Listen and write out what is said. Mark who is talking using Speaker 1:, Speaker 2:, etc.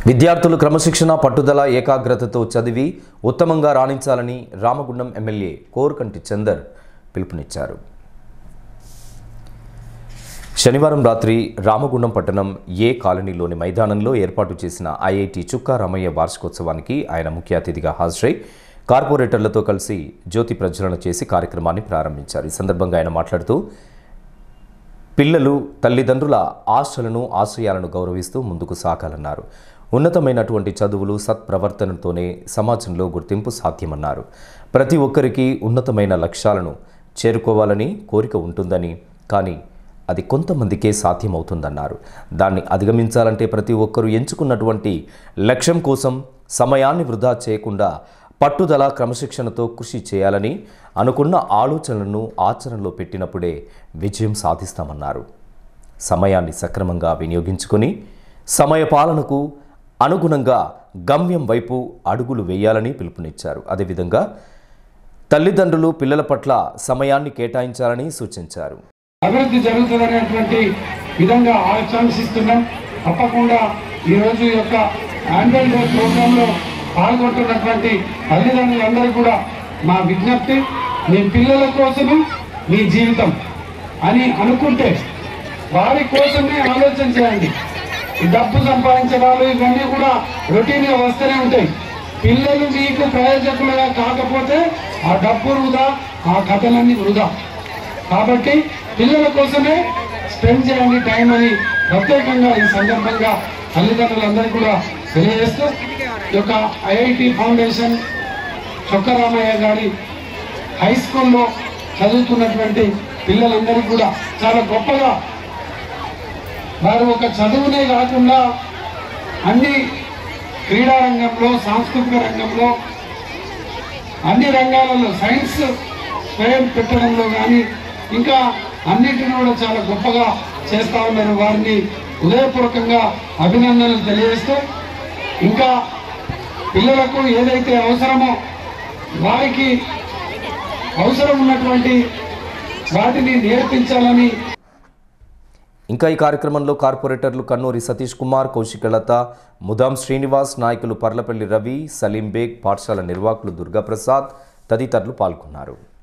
Speaker 1: విద్యార్థులు క్రమశిక్షణ పట్టుదల ఏకాగ్రతతో చదివి ఉత్తమంగా రాణించాలని రామగుండం ఎమ్మెల్యే కోరుకంటి చందర్ పిలుపునిచ్చారు శనివారం రాత్రి రామగుండం పట్టణం ఏ కాలనీలోని మైదానంలో ఏర్పాటు చేసిన ఐఐటి చుక్కా రామయ్య వార్షికోత్సవానికి ఆయన ముఖ్య అతిథిగా హాజరై కార్పొరేటర్లతో కలిసి జ్యోతి ప్రజ్వలన చేసి కార్యక్రమాన్ని ప్రారంభించారు ఈ సందర్భంగా ఆయన మాట్లాడుతూ పిల్లలు తల్లిదండ్రుల ఆశలను ఆశయాలను గౌరవిస్తూ ముందుకు సాగాలన్నారు ఉన్నతమైనటువంటి చదువులు సత్ప్రవర్తనతోనే సమాజంలో గుర్తింపు సాధ్యమన్నారు ప్రతి ఒక్కరికి ఉన్నతమైన లక్ష్యాలను చేరుకోవాలని కోరిక ఉంటుందని కానీ అది కొంతమందికే సాధ్యమవుతుందన్నారు దాన్ని అధిగమించాలంటే ప్రతి ఒక్కరూ ఎంచుకున్నటువంటి లక్ష్యం కోసం సమయాన్ని వృధా చేయకుండా పట్టుదల క్రమశిక్షణతో కృషి చేయాలని అనుకున్న ఆలోచనలను ఆచరణలో పెట్టినప్పుడే విజయం సాధిస్తామన్నారు సమయాన్ని సక్రమంగా వినియోగించుకొని సమయ పాలనకు అనుగుణంగా గమ్యం వైపు అడుగులు వేయాలని పిలుపునిచ్చారు అదేవిధంగా తల్లిదండ్రులు పిల్లల పట్ల సమయాన్ని కేటాయించాలని సూచించారు
Speaker 2: అభివృద్ధి జరుగుతుందనేటువంటి విధంగా ఆకాంక్షిస్తున్నాం తప్పకుండా ఈరోజు ఈ యొక్క యాన్యువల్ డే ప్రోగ్రాంలో పాల్గొంటున్నటువంటి తల్లిదండ్రులందరూ కూడా మా విజ్ఞప్తి మీ పిల్లల కోసము మీ జీవితం అని అనుకుంటే వారి కోసమే ఆలోచన చేయండి ఈ డబ్బు సంపాదించడాలు ఇవన్నీ కూడా రొటీన్గా వస్తూనే ఉంటాయి పిల్లలు మీకు ప్రయోజకులుగా కాకపోతే ఆ డబ్బు వృధా ఆ కథలన్నీ వృధా కాబట్టి పిల్లల కోసమే స్పెండ్ చేయండి టైం అని ప్రత్యేకంగా ఈ సందర్భంగా తల్లిదండ్రులందరికీ కూడా తెలియజేస్తూ ఈ యొక్క ఐఐటి ఫౌండేషన్ చొక్కరామయ్య గారి హై స్కూల్లో చదువుతున్నటువంటి పిల్లలందరికీ కూడా చాలా గొప్పగా వారు ఒక చదువునే కాకుండా అన్ని క్రీడా రంగంలో సాంస్కృతిక రంగంలో అన్ని రంగాలలో సైన్స్ స్వయం పెట్టడంలో కానీ ఇంకా అన్నిటిని కూడా చాలా గొప్పగా చేస్తా ఉన్నారు వారిని హృదయపూర్వకంగా అభినందనలు తెలియజేస్తూ ఇంకా పిల్లలకు ఏదైతే అవసరమో వారికి అవసరం ఉన్నటువంటి వాటిని నేర్పించాలని
Speaker 1: ఇంకా ఈ కార్యక్రమంలో కార్పొరేటర్లు కన్నూరి సతీష్ కుమార్ కౌశికలత ముదాం శ్రీనివాస్ నాయకులు పర్లపల్లి రవి సలీం బేగ్ పాఠశాల నిర్వాహకులు దుర్గాప్రసాద్ తదితరులు పాల్గొన్నారు